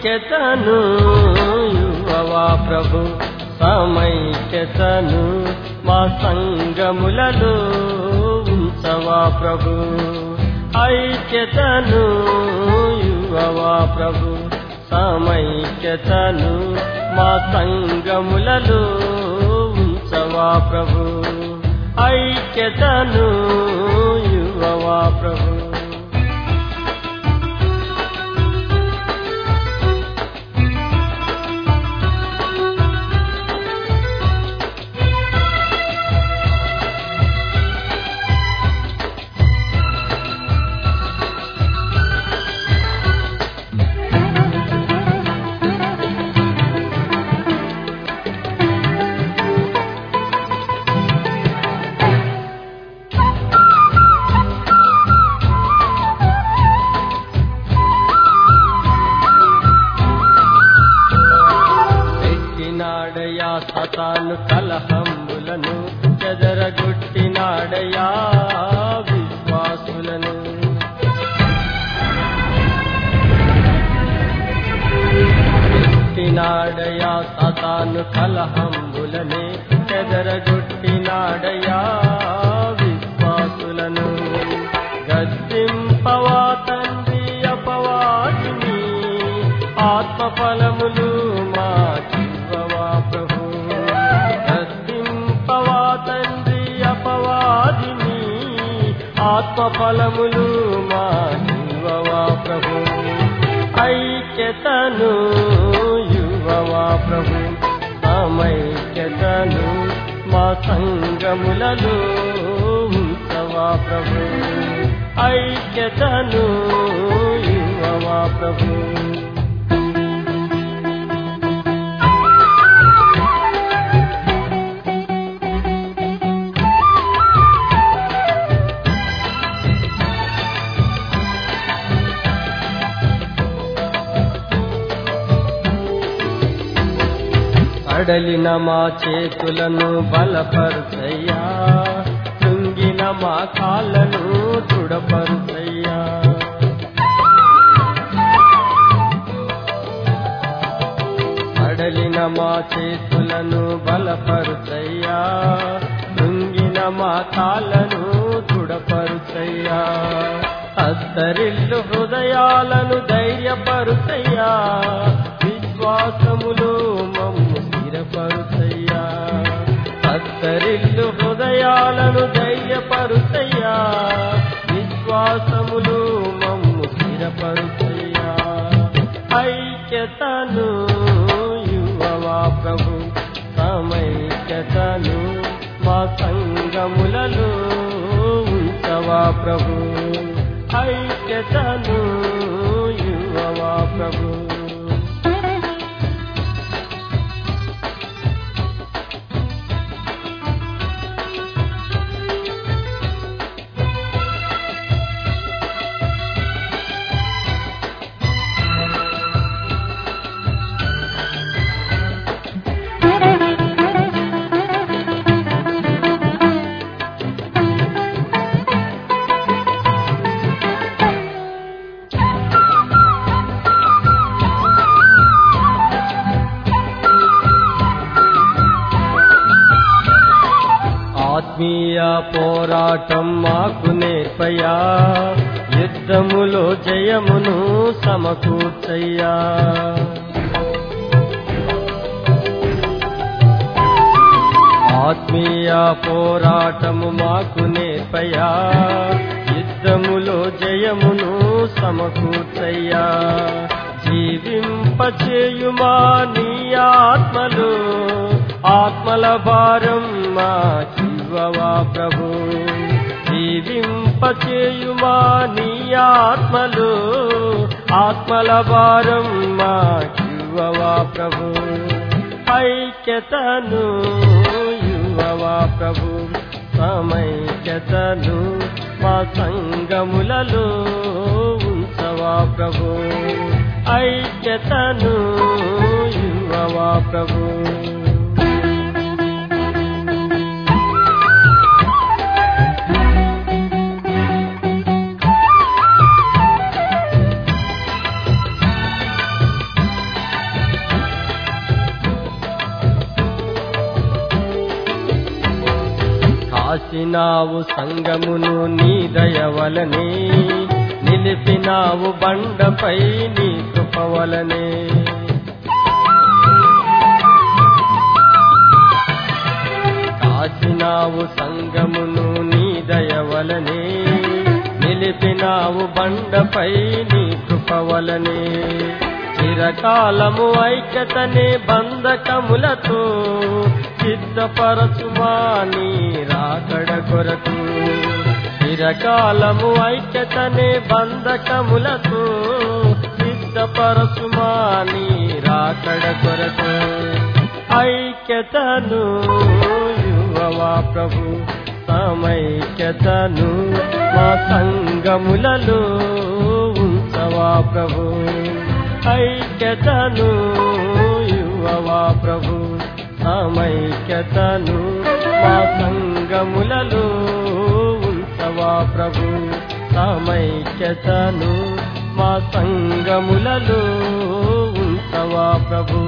ఐక్యతను యువవా ప్రభు సమైక్యతను మా సంగములలో ఉంచవా ప్రభు ఐక్యతను యువవా ప్రభు సమైక్యతను మా సంగములలో ఉంచవా ప్రభు ఐక్యతను యువవా ప్రభు పెట్టినాడయా సతాను కలహంబులను చెదరగొట్టినాడయా విశ్వాసులను పెట్టినాడయా సతాను కలహంబులనే చెదరగొట్టినాడయా విశ్వాసులను గద్దింపవా తండ్రి అపవాదిని ఆత్మఫలములు మా చివ్వవా ప్రభు గద్దింపవా తండ్రి అపవాదిని ఆత్మఫలములు మా చివ్వవా ప్రభు ఐక్యతను యువవా ప్రభు సమైక్యతను మా సంగములలో ఉంచవా ప్రభు ఐక్యతను యువవా ప్రభు సడలిన మా చేతులను బలపరుచయ్యా కృంగిన మా కాళ్ళను దృఢపరుచయ్యా సడలిన మా చేతులను బలపరుచయ్యా కృంగిన మా కాళ్ళను దృఢపరుచయ్యా అద్దరిల్లు హృదయాలను ధైర్యపరుచయ్యా విశ్వాసములో మమ్ము స్థిరపరుచయ్యా అద్దరిల్లు హృదయాలను ధైర్యపరుచయ్యా విశ్వాసములు మమ్ము స్థిరపరుచయ్యా ఐక్యతను యువవా ప్రభు సమైక్యతను మా సంగములలో ఉంచవా ప్రభు ఐక్యతను యువవా ప్రభు ఆత్మీయ పోరాటం మాకు నేర్పయా యుద్ధములో జయమును సమకూర్చయ్యా ఆత్మీయ పోరాటము మాకు నేర్పయా యుద్ధములో జయమును సమకూర్చయ్యా జీవింపచేయుమా నీ ఆత్మలు ఆత్మల భారం మా చివ్వవా ప్రభు జీవింపచేయుమా నీ ఆత్మలు ఆత్మల భారం మా చివ్వవా ప్రభు ఐక్యతను యువవా ప్రభు సమైక్యతను మా సంగములలో ఉంచవా ప్రభు ఐక్యతను యువవా ప్రభు కాచినావు సంగమును నీ దయవలనే నిలిపినావు బండపై నీ కృపవలనే కాచినావు సంగమును నీ దయవలనే నిలిపినావు బండపై నీ కృపవలనే చిరకాలము ఐక్యతనే బంధకములతో సిద్ధపరచుమా నీ రాకడ కొరకు చిరకాలము ఐక్యతనే బంధకములతో సిద్ధపరచుమా నీ రాకడ కొరకు ఐక్యతను యువవా ప్రభు సమైక్యతను మా సంగములలో ఉంచవా ప్రభు ఐక్యతను యువవా ప్రభు సమైక్యతను మా సంగములలో ఉంచవా ప్రభు సమైక్యతను మా సంగములలో ఉంచవా ప్రభు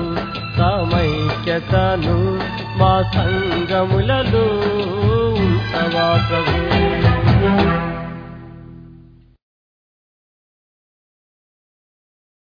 సమైక్యతను మా సంగములలో ఉంచవా ప్రభు